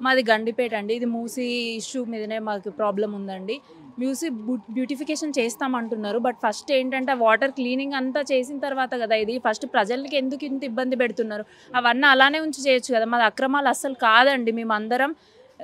మాది గండిపేట అండి ఇది మూసి ఇష్యూ మీదనే మాకు ప్రాబ్లం ఉందండి మ్యూజిక్ బ్యూటిఫికేషన్ చేస్తామంటున్నారు బట్ ఫస్ట్ ఏంటంటే వాటర్ క్లీనింగ్ అంతా చేసిన తర్వాత కదా ఇది ఫస్ట్ ప్రజలకి ఎందుకు ఇంత ఇబ్బంది పెడుతున్నారు అవన్నీ అలానే ఉంచి చేయొచ్చు కదా మాది అక్రమాలు అస్సలు కాదండి మేము అందరం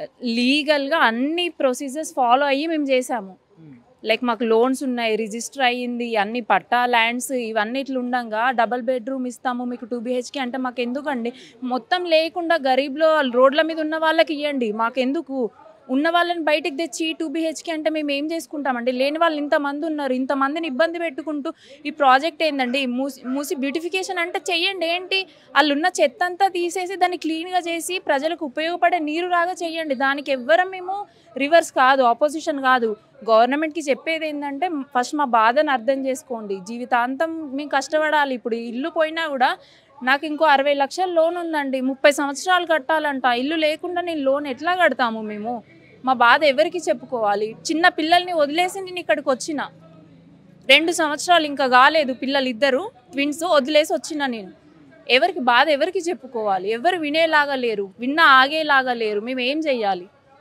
లీగల్గా అన్ని ప్రొసీజర్స్ ఫాలో అయ్యి మేము చేసాము లైక్ మాకు లోన్స్ ఉన్నాయి రిజిస్టర్ అయ్యింది అన్ని పట్టా ల్యాండ్స్ ఇవన్నీ ఇట్లా ఉండంగా డబల్ బెడ్రూమ్ ఇస్తాము మీకు టూ బిహెచ్కే అంటే మాకు ఎందుకండి మొత్తం లేకుండా గరీబ్లో రోడ్ల మీద ఉన్న వాళ్ళకి ఇవ్వండి మాకెందుకు ఉన్న వాళ్ళని బయటికి తెచ్చి టూ బిహెచ్కే అంటే మేము ఏం చేసుకుంటామండి లేని వాళ్ళు ఇంతమంది ఉన్నారు ఇంతమందిని ఇబ్బంది పెట్టుకుంటూ ఈ ప్రాజెక్ట్ ఏందండి మూసి మూసి బ్యూటిఫికేషన్ అంటే చెయ్యండి ఏంటి వాళ్ళు ఉన్న చెత్త అంతా తీసేసి దాన్ని క్లీన్గా చేసి ప్రజలకు ఉపయోగపడే నీరు రాగా చెయ్యండి దానికి ఎవ్వరం మేము రివర్స్ కాదు ఆపోజిషన్ కాదు గవర్నమెంట్కి చెప్పేది ఏంటంటే ఫస్ట్ మా బాధను అర్థం చేసుకోండి జీవితాంతం మేము కష్టపడాలి ఇప్పుడు ఇల్లు పోయినా కూడా నాకు ఇంకో అరవై లక్షల లోన్ ఉందండి ముప్పై సంవత్సరాలు కట్టాలంట ఇల్లు లేకుండా నేను లోన్ ఎట్లా కడతాము మేము మా బాధ ఎవరికి చెప్పుకోవాలి చిన్న పిల్లల్ని వదిలేసి నేను ఇక్కడికి వచ్చిన రెండు సంవత్సరాలు ఇంకా కాలేదు పిల్లలు ఇద్దరు ట్విన్స్ వదిలేసి వచ్చిన నేను ఎవరికి బాధ ఎవరికి చెప్పుకోవాలి ఎవరు వినేలాగా లేరు విన్నా ఆగేలాగా లేరు మేము ఏం చెయ్యాలి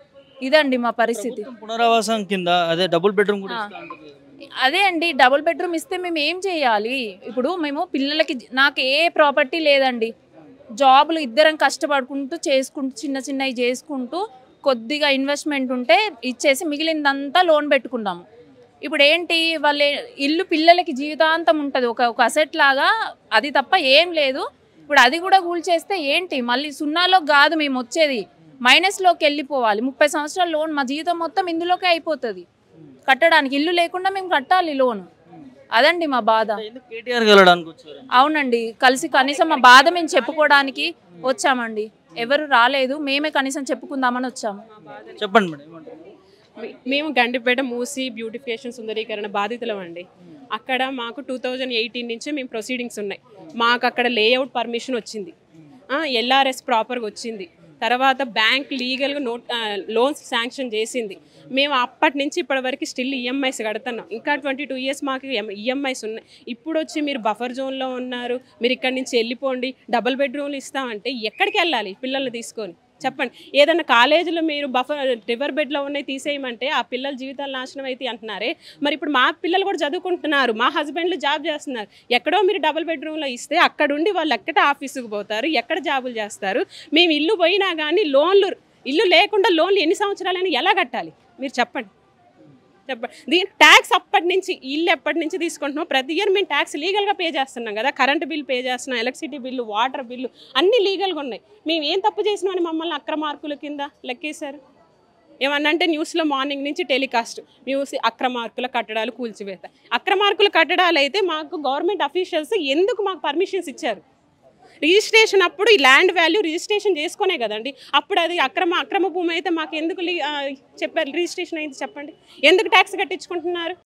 ఇదండి మా పరిస్థితి ప్రభుత్వం పునరావాసం కింద అదే డబుల్ బెడ్రూమ్ కూడా ఆ. ఇస్తా అంటది కదా. అదే అండి డబుల్ బెడ్రూమ్ ఇస్తే మేము ఏం చేయాలి ఇప్పుడు మేము పిల్లలకి నాకు ఏ ప్రాపర్టీ లేదండి జాబులు ఇద్దరం కష్టపడుకుంటూ చేసుకుంటూ చిన్న చిన్నవి చేసుకుంటూ కొద్దిగా ఇన్వెస్ట్మెంట్ ఉంటే ఇచ్చేసి మిగిలిందంతా లోన్ పెట్టుకున్నాము ఇప్పుడు ఏంటి వాళ్ళ ఇల్లు పిల్లలకి జీవితాంతం ఉంటుంది ఒక ఒక అసెట్ లాగా అది తప్ప ఏం లేదు ఇప్పుడు అది కూడా కూల్చేస్తే ఏంటి మళ్ళీ సున్నాలో కాదు మేము వచ్చేది మైనస్లోకి వెళ్ళిపోవాలి ముప్పై సంవత్సరాల లోన్ మా జీవితం మొత్తం ఇందులోకే అయిపోతుంది కట్టడానికి ఇల్లు లేకుండా మేము కట్టాలి లోన్ అదండి మా బాధ ఎందుకు కేటీఆర్ వెళ్ళడానికి వచ్చారు అవునండి కలిసి కనీసం మా బాధ మేము చెప్పుకోవడానికి వచ్చామండి ఎవరు రాలేదు మేమే కనీసం చెప్పుకుందామని వచ్చాము చెప్పండి మేడం ఏమంటారు? మే- మేము గండిపేట మూసి బ్యూటిఫికేషన్ సుందరీకరణ బాధితులం అండి అక్కడ మాకు టూ థౌజండ్ ఎయిటీన్ నుంచే మేము ప్రొసీడింగ్స్ ఉన్నాయి మాకు అక్కడ లేఅవుట్ పర్మిషన్ వచ్చింది ఎల్ఆర్ఎస్ ప్రాపర్గా వచ్చింది తర్వాత బ్యాంక్ లీగల్గా నోట్ లోన్స్ శాంక్షన్ చేసింది మేము అప్పటి నుంచి ఇప్పటి వరకు స్టిల్ ఈఎంఐస్ కడుతున్నాం ఇంకా ట్వంటీ టూ ఇయర్స్ మాకు ఈఎంఐస్ ఉన్నాయి ఇప్పుడు వచ్చి మీరు బఫర్ జోన్లో ఉన్నారు మీరు ఇక్కడి నుంచి వెళ్ళిపోండి డబుల్ బెడ్రూమ్లు ఇస్తామంటే ఎక్కడికి వెళ్ళాలి పిల్లల్ని తీసుకొని చెప్పండి ఏదైనా కాలేజీలో మీరు బఫర్ రివర్ బెడ్లో ఉన్నాయి తీసేయమంటే ఆ పిల్లల జీవితాలు నాశనం అయితే అంటున్నారే మరి ఇప్పుడు మా పిల్లలు కూడా చదువుకుంటున్నారు మా హస్బెండ్లు జాబ్ చేస్తున్నారు ఎక్కడో మీరు డబుల్ బెడ్రూమ్లో ఇస్తే అక్కడుండి వాళ్ళు ఎక్కడ ఆఫీసుకు పోతారు ఎక్కడ జాబులు చేస్తారు మేము ఇల్లు పోయినా కానీ లోన్లు ఇల్లు లేకుండా లోన్లు ఎన్ని సంవత్సరాలని ఎలా కట్టాలి మీరు చెప్పండి చెప్పండి దీని ట్యాక్స్ అప్పటి నుంచి ఇల్లు ఎప్పటి నుంచి తీసుకుంటున్నాం ప్రతి ఇయర్ మేము ట్యాక్స్ లీగల్గా పే చేస్తున్నాం కదా కరెంట్ బిల్ పే చేస్తున్నాం ఎలక్ట్రిసిటీ బిల్లు వాటర్ బిల్లు అన్నీ లీగల్గా ఉన్నాయి మేము ఏం తప్పు చేసినామని మమ్మల్ని అక్రమార్కుల కింద లెక్కేశారు ఏమన్నా అంటే న్యూస్లో మార్నింగ్ నుంచి టెలికాస్ట్ న్యూస్ అక్రమార్కుల కట్టడాలు కూల్చివేత అక్రమార్కుల కట్టడాలు అయితే మాకు గవర్నమెంట్ అఫీషియల్స్ ఎందుకు మాకు పర్మిషన్స్ ఇచ్చారు రిజిస్ట్రేషన్ అప్పుడు ఈ ల్యాండ్ వాల్యూ రిజిస్ట్రేషన్ చేసుకునే కదండి అప్పుడు అది అక్రమ అక్రమ భూమి అయితే మాకు ఎందుకు లి- ఆ, చెప్పారు రిజిస్ట్రేషన్ అయింది చెప్పండి ఎందుకు ట్యాక్స్ కట్టించుకుంటున్నారు